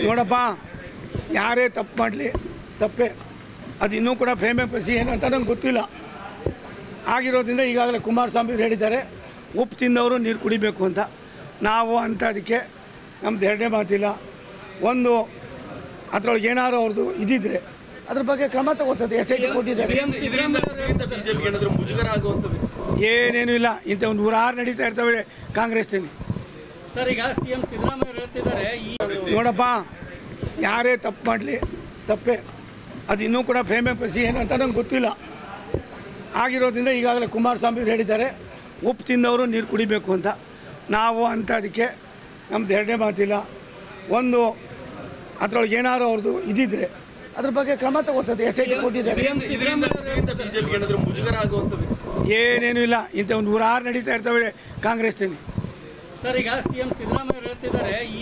ನೋಡಪ್ಪ ಯಾರೇ ತಪ್ಪು ಮಾಡಲಿ ತಪ್ಪೇ ಅದು ಇನ್ನೂ ಕೂಡ ಪ್ರೇಮೆ ಪಸಿ ಏನಂತ ನಂಗೆ ಗೊತ್ತಿಲ್ಲ ಆಗಿರೋದ್ರಿಂದ ಈಗಾಗಲೇ ಕುಮಾರಸ್ವಾಮಿ ಅವ್ರು ಹೇಳಿದ್ದಾರೆ ಉಪ್ಪು ತಿಂದವರು ನೀರು ಕುಡಿಬೇಕು ಅಂತ ನಾವು ಅಂತ ಅದಕ್ಕೆ ನಮ್ದು ಎರಡನೇ ಮಾತಿಲ್ಲ ಒಂದು ಅದರೊಳಗೆ ಏನಾದ್ರು ಅವ್ರದ್ದು ಇದಿದ್ರೆ ಅದ್ರ ಬಗ್ಗೆ ಕ್ರಮ ತಗೋತದೆ ಎಸ್ ಐ ಟಿ ಕೊಟ್ಟಿದ್ದಾರೆ ಇದರಿಂದ ಇದರಿಂದ ಬಿಜೆಪಿಗೆ ಏನಾದರೂ ಮುಜುಗರ ಆಗುವಂತ ಏನೇನು ಇಲ್ಲ ಇಂಥ ನೂರಾರು ನಡೀತಾ ಇರ್ತವೆ ಕಾಂಗ್ರೆಸ್ನಲ್ಲಿ ಸರ್ ಈಗ ಸಿಎಂ ಸಿದ್ದರಾಮಯ್ಯ ಅವರು ಹೇಳ್ತಿದ್ದಾರೆ ಈ ನೋಡಪ್ಪ ಯಾರೇ ತಪ್ಪು ಮಾಡಲಿ ತಪ್ಪೇ ಅದು ಇನ್ನೂ ಕೂಡ ಪ್ರೇಮೆ ಪಸಿ ಏನಂತ ನಂಗೆ ಗೊತ್ತಿಲ್ಲ ಆಗಿರೋದ್ರಿಂದ ಈಗಾಗಲೇ ಕುಮಾರಸ್ವಾಮಿ ಅವ್ರು ಹೇಳಿದ್ದಾರೆ ಉಪ್ಪು ತಿಂದವರು ನೀರು ಕುಡಿಬೇಕು ಅಂತ ನಾವು ಅಂತ ಅದಕ್ಕೆ ನಮ್ದು ಎರಡನೇ ಮಾತಿಲ್ಲ ಒಂದು ಅದರೊಳಗೆ ಏನಾದ್ರು ಅವ್ರದ್ದು ಇದಿದ್ರೆ ಅದ್ರ ಬಗ್ಗೆ ಕ್ರಮ ತಗೋತದೆ ಎಸ್ ಐ ಟಿ ಕೊಟ್ಟಿದ್ದಾರೆ ಇದರಿಂದ ಇದರಿಂದ ಬಿಜೆಪಿಗೆ ಏನಾದರೂ ಮುಜುಗರ ಆಗುವಂತ ಏನೇನು ಇಲ್ಲ ಇಂಥ ನೂರಾರು ನಡೀತಾ ಇರ್ತವೆ ಕಾಂಗ್ರೆಸ್ನಲ್ಲಿ ಸರ್ ಈಗ ಸಿಎಂ ಸಿದ್ದರಾಮಯ್ಯ ಅವರು ಹೇಳ್ತಿದ್ದಾರೆ ಈ